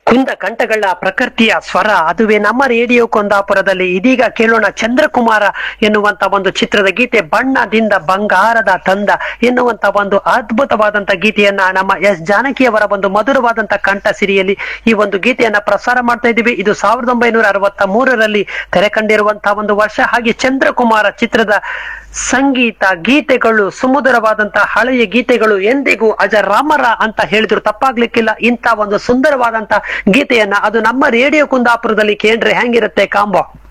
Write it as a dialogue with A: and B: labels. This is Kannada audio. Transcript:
A: ಕುಂದ ಕಂಠಗಳ ಪ್ರಕೃತಿಯ ಸ್ವರ ಅದುವೇ ನಮ್ಮ ರೇಡಿಯೋ ಕುಂದಾಪುರದಲ್ಲಿ ಇದೀಗ ಕೇಳೋಣ ಚಂದ್ರಕುಮಾರ ಎನ್ನುವಂತ ಒಂದು ಚಿತ್ರದ ಗೀತೆ ಬಣ್ಣದಿಂದ ಬಂಗಾರದ ತಂದ ಎನ್ನುವಂತ ಒಂದು ಅದ್ಭುತವಾದಂತ ಗೀತೆಯನ್ನ ನಮ್ಮ ಎಸ್ ಜಾನಕಿಯವರ ಒಂದು ಮಧುರವಾದಂತ ಕಂಠ ಸಿರಿಯಲ್ಲಿ ಈ ಒಂದು ಗೀತೆಯನ್ನ ಪ್ರಸಾರ ಮಾಡ್ತಾ ಇದ್ದೀವಿ ಇದು ಸಾವಿರದ ಒಂಬೈನೂರ ಅರವತ್ತ ಮೂರರಲ್ಲಿ ತೆರೆ ಕಂಡಿರುವಂತಹ ಒಂದು ವರ್ಷ ಹಾಗೆ ಚಂದ್ರಕುಮಾರ ಚಿತ್ರದ ಸಂಗೀತ ಗೀತೆಗಳು ಸುಮಧುರವಾದಂತಹ ಹಳೆಯ ಗೀತೆಗಳು ಎಂದಿಗೂ ಅಜರಾಮರ ಅಂತ ಹೇಳಿದ್ರು ತಪ್ಪಾಗ್ಲಿಕ್ಕಿಲ್ಲ ಇಂತ ಒಂದು ಸುಂದರವಾದಂತ ಗೀತೆಯನ್ನ ಅದು ನಮ್ಮ ರೇಡಿಯೋ ಕುಂದಾಪುರದಲ್ಲಿ ಕೇಂದ್ರೆ ಹೆಂಗಿರುತ್ತೆ ಕಾಂಬೋ